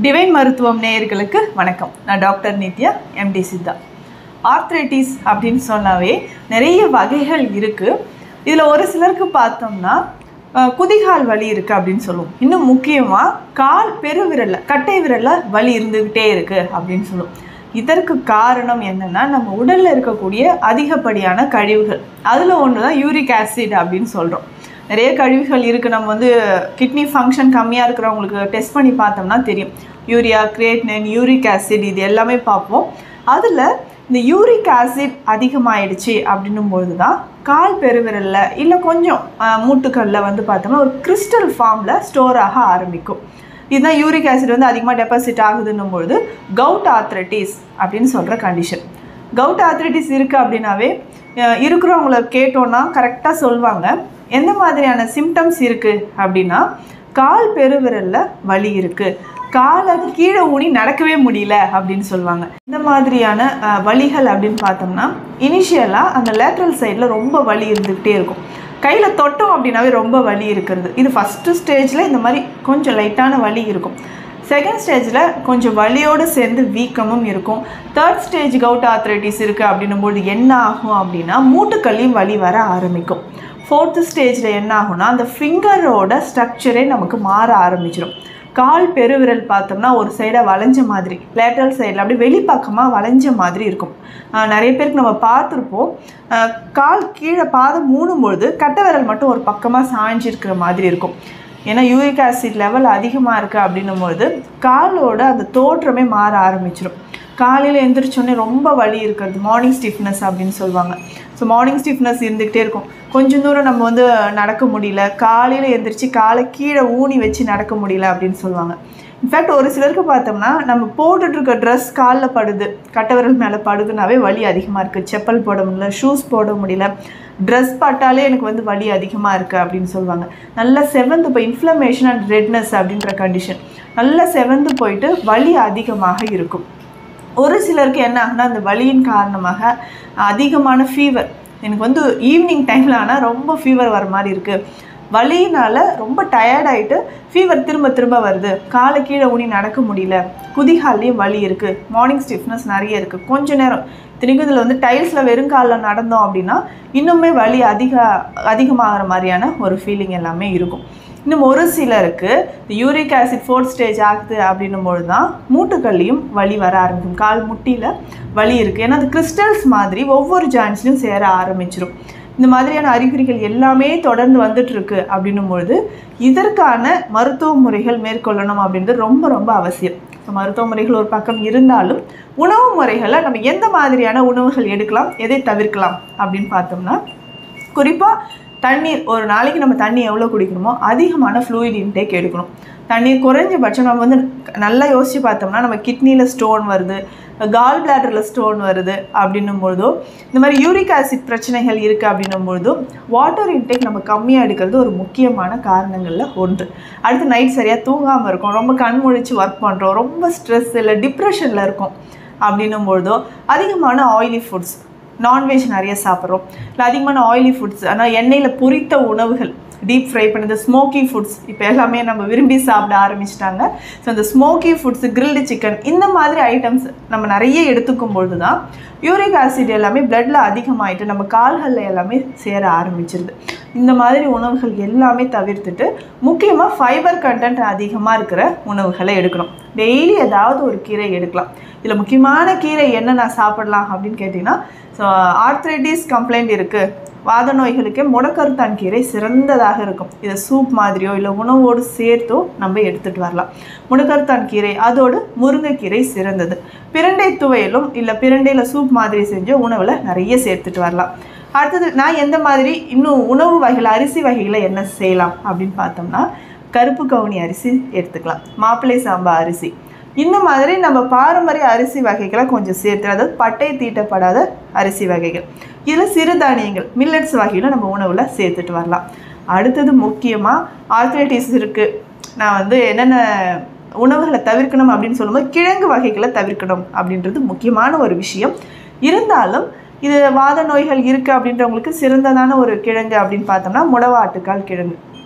divine மருத்துவம் நேயர்களுக்கு வணக்கம் நான் doctor Nithya MD Siddha arthritis அப்படின்னு சொன்னாவே நிறைய வகைகள் இருக்குது இதில் ஒரு சிலருக்கு பார்த்தோம்னா அஹ், குதிகால் வலி இருக்குது அப்படின்னு சொல்லுவோம் இன்னும் முக்கியமாக கால் பெருவிரலில் கட்டை விரலில் வலி இருந்துக்கிட்டே இருக்குது அப்படின்னு சொல்லுவோம் இதற்கு காரணம் என்னன்னா நம்ம உடலில் இருக்கக்கூடிய அதிகப்படியான கழிவுகள் அதில் ஒன்று தான் யூரிக் ஆசிட் அப்படின்னு சொல்கிறோம் நிறைய கழிவுகள் இருக்குது நம்ம வந்து கிட்னி ஃபங்க்ஷன் கம்மியாக இருக்கிறவங்களுக்கு டெஸ்ட் பண்ணி பார்த்தோம்னா தெரியும் யூரியா கிரியேட்னின் யூரிக் ஆசிட் இது எல்லாமே பார்ப்போம் அதில் இந்த யூரிக் ஆசிட் அதிகமாயிடுச்சு அப்படின்னும்போது தான் கால் பெருவிரலில் இல்லை கொஞ்சம் மூட்டுக்களில் வந்து பார்த்தோம்னா ஒரு கிறிஸ்டல் ஃபார்மில் ஸ்டோர் ஆக ஆரம்பிக்கும் இதுதான் யூரிக் ஆசிட் வந்து அதிகமாக டெபாசிட் ஆகுதுன்னும் பொழுது கவுட் ஆத்ரட்டிஸ் அப்படின்னு சொல்கிற கண்டிஷன் கவுட் ஆத்ரட்டிஸ் இருக்குது அப்படின்னாவே அஹ், இருக்கிறவங்கள கேட்டோன்னா கரெக்டாக சொல்லுவாங்க எந்த மாதிரியான சிம்டம்ஸ் இருக்குது அப்படின்னா கால் பெருவிரலில் வலி இருக்குது காலை கீழே ஊனி நடக்கவே முடியல அப்படின்னு சொல்லுவாங்க இந்த மாதிரியான அஹ், வலிகள் அப்படின்னு பார்த்தோம்னா இனிஷியலாக அந்த லேட்ரல் சைடில் ரொம்ப வலி இருந்துக்கிட்டே இருக்கும் கையில் தொட்டோம் அப்படின்னாவே ரொம்ப வலி இருக்கிறது இது ஃபஸ்ட்டு ஸ்டேஜில் இந்த மாதிரி கொஞ்சம் லைட்டான வலி இருக்கும் செகண்ட் ஸ்டேஜில் கொஞ்சம் வலியோடு சேர்ந்து வீக்கமும் இருக்கும் தேர்ட் ஸ்டேஜ் கவுட் ஆத்ரைட்டிஸ் இருக்குது அப்படின்னும்போது என்ன ஆகும் அப்படின்னா மூட்டுக்கள்லையும் வலி வர ஆரம்பிக்கும் ஃபோர்த்து ஸ்டேஜில் என்ன ஆகும்னா அந்த ஃபிங்கரோட ஸ்ட்ரக்சரே நமக்கு மாற ஆரம்பிச்சிடும் கால் பெருவிரல் பார்த்தோம்னா ஒரு சைடாக வளைஞ்ச மாதிரி லேட்டரல் சைடில் அப்படியே வெளிப்பக்கமாக வளைஞ்ச மாதிரி இருக்கும் ஆஹ் நிறைய பேருக்கு நம்ம பார்த்துருப்போம் ஆஹ் கால் கீழே பாதம் மூடும் பொழுது கட்டை விரல் மட்டும் ஒரு பக்கமாக சாய்ஞ்சிருக்கிற மாதிரி இருக்கும் ஏன்னா யூரிக் ஆசிட் லெவல் அதிகமாக இருக்குது அப்படின்னும்போது காலோட அந்த தோற்றமே மாற ஆரம்பிச்சிடும் காலையில் எந்திரிச்சோடனே ரொம்ப வலி இருக்கிறது மார்னிங் ஸ்டிஃப்னஸ் அப்படின்னு சொல்லுவாங்க ஸோ மார்னிங் ஸ்டிஃப்னஸ் இருந்துக்கிட்டே இருக்கும் கொஞ்சம் தூரம் நம்ம வந்து நடக்க முடியல காலையில் எந்திரிச்சு காலை கீழே ஊனி வச்சு நடக்க முடியல அப்படின்னு சொல்லுவாங்க இன்ஃபேக்ட் ஒரு சிலருக்கு பார்த்தோம்னா நம்ம போட்டுட்ருக்க ட்ரெஸ் காலில் படுது கட்டவிரல் மேலே படுதுனாவே வலி அதிகமாக இருக்குது செப்பல் போட முடியல ஷூஸ் போட முடியல ட்ரெஸ் பட்டாலே எனக்கு வந்து வலி அதிகமாக இருக்குது அப்படின்னு சொல்லுவாங்க நல்லா செவந்து இப்போ இன்ஃப்ளமேஷன் அண்ட் ரெட்னஸ் அப்படின்ற கண்டிஷன் நல்லா செவந்து போயிட்டு வலி அதிகமாக இருக்கும் ஒரு சிலருக்கு என்ன ஆகுனா அந்த வலியின் காரணமாக அதிகமான ஃபீவர் எனக்கு வந்து ஈவினிங் டைமில் ஆனால் ரொம்ப ஃபீவர் வர மாதிரி இருக்குது வலியினால் ரொம்ப டயர்டாயிட்டு ஃபீவர் திரும்ப திரும்ப வருது காலை கீழே ஊனி நடக்க முடியல குதிகால்லையும் வலி இருக்குது மார்னிங் ஸ்டிஃப்னஸ் நிறைய இருக்குது கொஞ்ச நேரம் இத்தனைக்கும் இதில் வந்து டைல்ஸில் வெறும் காலில் நடந்தோம் அப்படின்னா இன்னுமே வலி அதிக அதிகமாகிற மாதிரியான ஒரு ஃபீலிங் எல்லாமே இருக்கும் இன்னும் ஒரு சிலருக்கு இந்த யூரிக் ஆசிட் ஃபோர்த் ஸ்டேஜ் ஆகுது அப்படின்னும் பொழுது தான் மூட்டுக்கள்லையும் வலி வர ஆரம்பிக்கும் கால் முட்டியில் வலி இருக்குது ஏன்னா அது கிறிஸ்டல்ஸ் மாதிரி ஒவ்வொரு ஜாயின்ஸ்லையும் சேர ஆரம்பிச்சிடும் இந்த மாதிரியான அறிகுறிகள் எல்லாமே தொடர்ந்து வந்துட்டு இருக்கு அப்படின்னும் பொழுது இதற்கான மருத்துவ முறைகள் மேற்கொள்ளணும் அப்படின்றது ரொம்ப ரொம்ப அவசியம் ஸோ மருத்துவ முறைகள் ஒரு பக்கம் இருந்தாலும் உணவு முறைகளை நம்ம எந்த மாதிரியான உணவுகள் எடுக்கலாம் எதை தவிர்க்கலாம் அப்படின்னு பார்த்தோம்னா குறிப்பாக தண்ணீர் ஒரு நாளைக்கு நம்ம தண்ணி எவ்வளோ குடிக்கணுமோ அதிகமான ஃப்ளூயிட் இன்டேக் எடுக்கணும் தண்ணீர் குறைஞ்சபட்சம் நம்ம வந்து நல்லா யோசித்து பார்த்தோம்னா நம்ம கிட்னியில் ஸ்டோன் வருது கால் பிளாடரில் ஸ்டோன் வருது அப்படின்னும் பொழுதோ இந்த மாதிரி யூரிக் ஆசிட் பிரச்சனைகள் இருக்குது அப்படின்னும் பொழுதும் வாட்டர் இன்டேக் நம்ம கம்மியாக எடுக்கிறது ஒரு முக்கியமான காரணங்களில் ஒன்று அடுத்து நைட் சரியாக தூங்காமல் இருக்கும் ரொம்ப கண் முழிச்சு ஒர்க் பண்ணுறோம் ரொம்ப ஸ்ட்ரெஸ் இல்லை டிப்ரெஷனில் இருக்கும் அப்படின்னும் பொழுதோ அதிகமான ஆயிலி ஃபுட்ஸ் நான்வெஜ் நிறைய சாப்பிட்றோம் இல்லை அதிகமான ஆயிலி ஃபுட்ஸ் ஆனால் எண்ணெயில் பொரித்த உணவுகள் டீப் ஃப்ரை பண்ணது ஸ்மோக்கி ஃபுட்ஸ் இப்போ எல்லாமே நம்ம விரும்பி சாப்பிட ஆரம்பிச்சிட்டாங்க ஸோ இந்த ஸ்மோக்கி ஃபுட்ஸ் கிரில்டு சிக்கன் இந்த மாதிரி ஐட்டம்ஸ் நம்ம நிறைய எடுத்துக்கும் பொழுது தான் யூரிக் ஆசிட் எல்லாமே பிளட்டில் அதிகமாயிட்டு நம்ம கால்களில் எல்லாமே சேர ஆரம்பிச்சிருது இந்த மாதிரி உணவுகள் எல்லாமே தவிர்த்துட்டு முக்கியமாக ஃபைபர் கண்டென்ட் அதிகமாக இருக்கிற உணவுகளை எடுக்கணும் டெய்லி ஏதாவது ஒரு கீரை எடுக்கலாம் இதில் முக்கியமான கீரை என்ன நான் சாப்பிடலாம் அப்படின்னு கேட்டிங்கன்னா ஸோ ஆர்த்ரைட்டிஸ் கம்ப்ளைண்ட் இருக்குது வாத நோய்களுக்கே முடக்கருத்தான் கீரை சிறந்ததாக இருக்கும் இதை சூப் மாதிரியோ இல்லை உணவோடு சேர்த்தோ நம்ம எடுத்துகிட்டு வரலாம் முடக்கருத்தான் கீரை அதோடு முருங்கைக்கீரை சிறந்தது பிரண்டை துவையலும் இல்லை பிரண்டையில் சூப் மாதிரி செஞ்சு உணவில் நிறைய சேர்த்துட்டு வரலாம் அடுத்தது நான் எந்த மாதிரி இன்னும் உணவு வகைகள் அரிசி வகைகளை என்ன செய்யலாம் அப்படின்னு பார்த்தோம்னா கருப்பு கவுனி அரிசி எடுத்துக்கலாம் மாப்பிள்ளை சாம்பா அரிசி இந்த மாதிரி நம்ம பாரம்பரிய அரிசி வகைகளை கொஞ்சம் சேர்த்து அதாவது பட்டை தீட்டப்படாத அரிசி வகைகள் இதில் சிறுதானியங்கள் மில்லட்ஸ் வகையில் நம்ம உணவில் சேர்த்துட்டு வரலாம் அடுத்தது முக்கியமாக ஆர்த்ரைட்டிஸ் இருக்குது நான் வந்து என்னென்ன உணவுகளை தவிர்க்கணும் அப்படின்னு சொல்லும்போது கிழங்கு வகைகளை தவிர்க்கணும் அப்படின்றது முக்கியமான ஒரு விஷயம் இருந்தாலும் இது வாத நோய்கள் இருக்குது அப்படின்றவங்களுக்கு சிறந்ததான ஒரு கிழங்கு அப்படின்னு பார்த்தோம்னா முடவாட்டுக்கால் கிழங்கு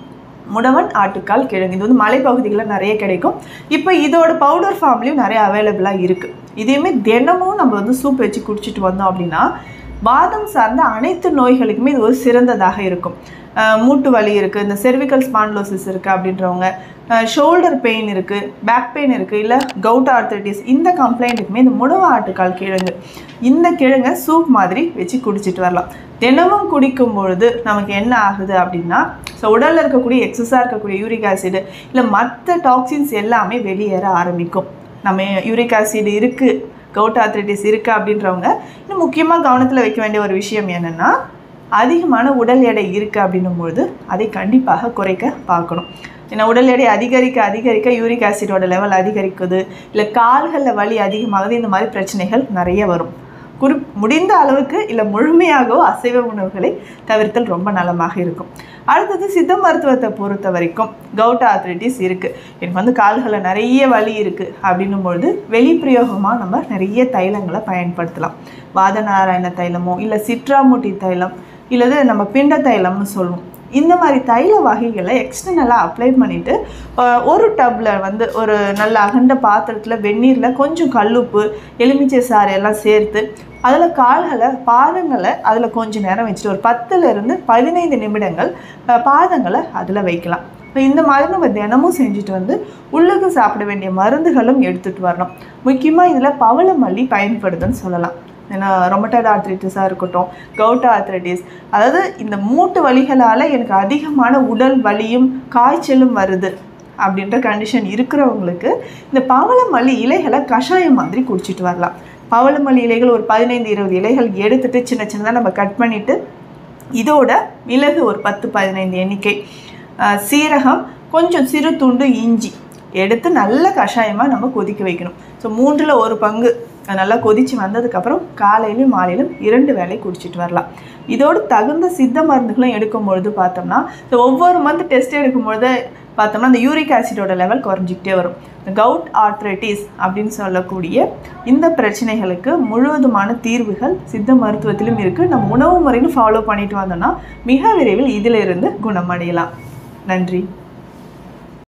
முடவன் ஆட்டுக்கால் கிழங்கு இது வந்து மலைப்பகுதிகளில் நிறைய கிடைக்கும் இப்போ இதோட பவுடர் ஃபார்ம்லேயும் நிறைய அவைலபிளாக இருக்குது இதையுமே தினமும் நம்ம வந்து சூப் வச்சு குடிச்சிட்டு வந்தோம் அப்படின்னா வாதம் சார்ந்த அனைத்து நோய்களுக்குமே இது ஒரு சிறந்ததாக இருக்கும் அஹ் மூட்டு வலி இருக்குது இந்த செர்விக்கல் ஸ்பான்லோசிஸ் இருக்குது அப்படின்றவங்க ஷோல்டர் பெயின் இருக்குது பேக் பெயின் இருக்குது இல்லை கவுட் ஆர்த்தரைட்டிஸ் இந்த கம்ப்ளைண்ட்டுக்குமே இந்த முடவ ஆட்டுக்கால் கிழங்கு இந்த கிழங்கை சூப் மாதிரி வச்சு குடிச்சிட்டு வரலாம் தினமும் குடிக்கும் பொழுது நமக்கு என்ன ஆகுது அப்படின்னா ஸோ உடலில் இருக்கக்கூடிய எக்ஸஸாக இருக்கக்கூடிய யூரிக் ஆசிடு இல்லை மற்ற டாக்ஸின்ஸ் எல்லாமே வெளியேற ஆரம்பிக்கும் நம்ம யூரிக் ஆசிட் இருக்குது கவுட் ஆர்த்ரைட்டிஸ் இருக்குது அப்படின்றவங்க இன்னும் முக்கியமாக கவனத்தில் வைக்க வேண்டிய ஒரு விஷயம் என்னென்னா அதிகமான உடல் எடை இருக்குது அப்படின்னும் பொழுது அதை கண்டிப்பாக குறைக்க பார்க்கணும் ஏன்னா உடல் எடை அதிகரிக்க அதிகரிக்க யூரிக் ஆசிடோட லெவல் அதிகரிக்குது இல்லை கால்களில் வலி அதிகமாகுது இந்த மாதிரி பிரச்சனைகள் நிறைய வரும் குறி முடிந்த அளவுக்கு இல்லை முழுமையாகவோ அசைவ உணவுகளை தவிர்த்தல் ரொம்ப நலமாக இருக்கும் அடுத்தது சித்த மருத்துவத்தை பொறுத்த வரைக்கும் கவுட் ஆர்த்ரைட்டிஸ் இருக்குது எனக்கு வந்து கால்களில் நிறைய வலி இருக்குது அப்படின்னும் பொழுது வெளிப்பிரயோகமாக நம்ம நிறைய தைலங்களை பயன்படுத்தலாம் வாதநாராயண தைலமோ இல்லை சிட்ராமுட்டி தைலம் இல்லது நம்ம பிண்ட தைலம்னு சொல்லுவோம் இந்த மாதிரி தைல வகைகளை எக்ஸ்டர்னலாக அப்ளை பண்ணிவிட்டு ஒரு டப்பில் வந்து ஒரு நல்ல அகண்ட பாத்திரத்தில் வெந்நீரில் கொஞ்சம் கல்லுப்பு எலுமிச்சை சாறு எல்லாம் சேர்த்து அதில் கால்களை பாதங்களை அதில் கொஞ்சம் நேரம் வச்சுட்டு ஒரு பத்துலேருந்து பதினைந்து நிமிடங்கள் அஹ், பாதங்களை அதில் வைக்கலாம் இப்போ இந்த மாதிரி நம்ம தினமும் செஞ்சுட்டு வந்து உள்ளுக்கு சாப்பிட வேண்டிய மருந்துகளும் எடுத்துகிட்டு வரணும் முக்கியமாக இதில் பவளமல்லி பயன்படுதுன்னு சொல்லலாம் ஏன்னா ரொமட்டட் ஆர்த்ரைட்டிஸாக இருக்கட்டும் கவுட் ஆர்த்ரைட்டிஸ் அதாவது இந்த மூட்டு வலிகளால் எனக்கு அதிகமான உடல் வலியும் காய்ச்சலும் வருது அப்படின்ற கண்டிஷன் இருக்கிறவங்களுக்கு இந்த பவளமல்லி இலைகளை கஷாயம் மாதிரி குடிச்சிட்டு வரலாம் பவளமல்லி இலைகள் ஒரு பதினைந்து இருபது இலைகள் எடுத்துட்டு சின்ன சின்னதாக நம்ம கட் பண்ணிவிட்டு இதோட மிளகு ஒரு பத்து பதினைந்து எண்ணிக்கை அஹ் சீரகம் கொஞ்சம் சிறு துண்டு இஞ்சி எடுத்து நல்ல கஷாயமாக நம்ம கொதிக்க வைக்கணும் ஸோ மூன்றில் ஒரு பங்கு அது நல்லா கொதித்து வந்ததுக்கப்புறம் காலையிலும் மாலையிலும் இரண்டு வேளை குடிச்சிட்டு வரலாம் இதோடு தகுந்த சித்த மருந்துகளும் எடுக்கும் பொழுது பார்த்தோம்னா ஸோ ஒவ்வொரு மந்த் டெஸ்ட் எடுக்கும் பொழுது பார்த்தோம்னா அந்த யூரிக் ஆசிடோட லெவல் குறைஞ்சிக்கிட்டே வரும் இந்த கவுட் ஆர்த்ரைட்டிஸ் அப்படின்னு சொல்லக்கூடிய இந்த பிரச்சனைகளுக்கு முழுவதுமான தீர்வுகள் சித்த மருத்துவத்திலும் இருக்குது நம்ம உணவு முறைன்னு ஃபாலோ பண்ணிட்டு வந்தோம்னா மிக விரைவில் இதிலிருந்து குணமடையலாம் நன்றி